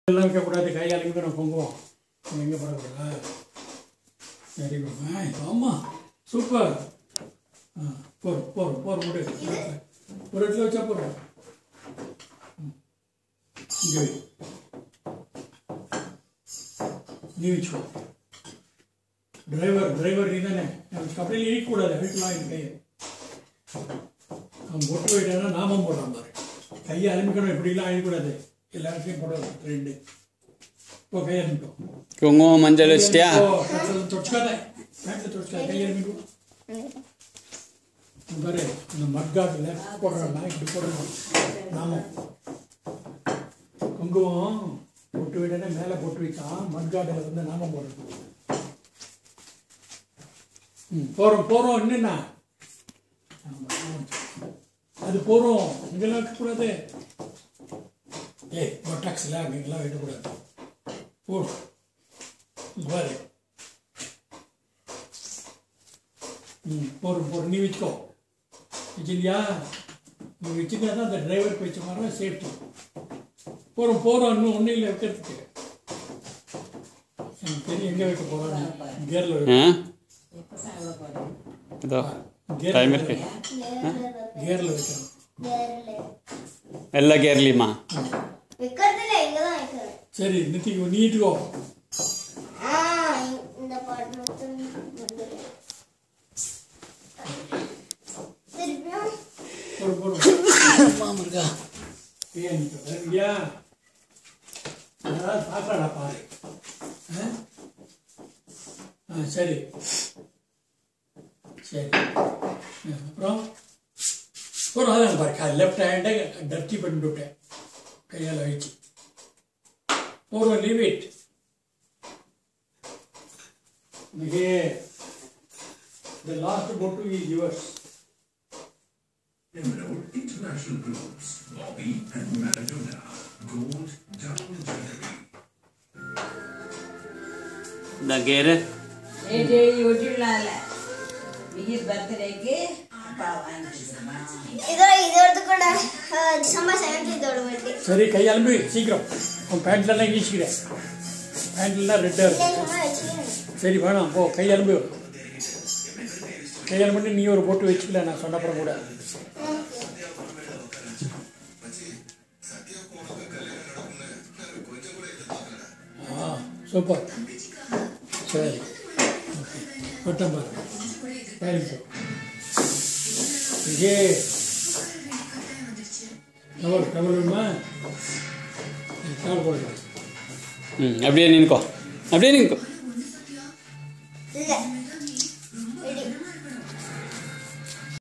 எல்லாம் வைக்கக்கூடாது கையால் இங்கே நம்ம பொங்குவோம் நம்ம எங்கே போடக்கூடாது சரி பாப்பா ஆமாம் சூப்பர் ஆ போகிறோம் போகிறோம் போகிறோம் முடி ஒரு இடத்துல வச்சா போகிறோம் இங்கே வை. நீ வச்சுக்கோ டிரைவர் டிரைவர் நீ தானே கப்பலில் இழிக்கக்கூடாது அழுக்கலாம் என் கையை அவன் பொட்டு போயிட்டானா நாமம் போடுறான் பாரு கையை அலுமிக்கணும் இப்படிலாம் அழிக்கூடாது எல்லாருக்கையும் போடணும் ரெண்டு இப்போ கையை அலுமிக்கும் குங்குமம் மஞ்சள் வச்சிட்டியா தொடச்சுக்காத பேண்ட்டில் தொடச்சுக்காத கையை அலுமிக்கும் இந்த பாரு இந்த மட்காட்டில் போடுறோம்னா இப்படி போடணும் நாமம் குங்குமம் பொட்டு விடனே மேலே பொட்டு வைக்கான் மட்காட்டில் வந்து நாமம் போடணும் ம் போகிறோம் போகிறோம் என்னென்ன அது போகிறோம் இங்கெல்லாம் வைக்கக்கூடாது ஏய் பொட்டாக்ஸில் அங்கெல்லாம் வைக்கக்கூடாது போ பாரு ம் போகிறோம் போகிறோம் நீ வச்சுக்கோ வச்சுருக்கியா நீ வச்சுக்கிட்டா தான் அந்த டிரைவருக்கு வச்ச மாதிரி சேஃப்டி போகிறோம் போகிறோம் இன்னும் ஒன்றும் இல்லை வைக்கிறதுக்கு எனக்கு தெரியும் எங்கே வைக்க போகிறோம் கேரில் ஆ வைக்க இதோ டைம் இருக்கு கேரில் வைக்கணும் எல்லா கேர்லியுமா வைக்கிறதுல இங்கதான் வைக்கிறேன் சரி நித்திக்கு நீட்டுக்கோ ஆ இந்த பாட்டு மட்டும் வந்துடும். திருப்பியும் ஒரு பொருள் ஏன் இல்லையா அதாவது பார்க்கறா பாரு ஆ? ஆ சரி சரி ஆ, அப்புறம் ஒரு அதான் பாரு லெஃப்ட் ஹேண்டை டர்த்தி பண்ணி விட்டேன் கையால் வச்சு ஒரு leave it Here, the last bottle is yours. Emerald International Groups, Bobby and Maradona, Gold Double Jewelry. இந்த கேரு நேற்று யூடியூப்னால விஜய் பர்த்டேக்கு அப்பா வாங்கிச்சிருமா இதோ இதோட கூட டிசம்பர் செவன்த் இதோட பர்த்டே சரி கையெலும்பு சீக்கிரம் உன் பேண்ட்லலாம் ஈச்சிக்கிறேன் பேண்ட்லாம் ரெட்டாக இருக்கு வச்சுக்கிறேன் சரி வேணாம் போ கையெலும்பு கையெலும்பு நீ ஒரு போட்டு வச்சுக்கல நான் சொன்னப்புறம் கூட ஆ சூப்பர் சரி ஓகே வட்டம் பாரு தேங்க்யூ இதே டவல் டவல் வேணுமா டவல் போடுறேன் ம் அப்படியே நின்னுக்கோ அப்படியே நின்னுக்கோ இல்ல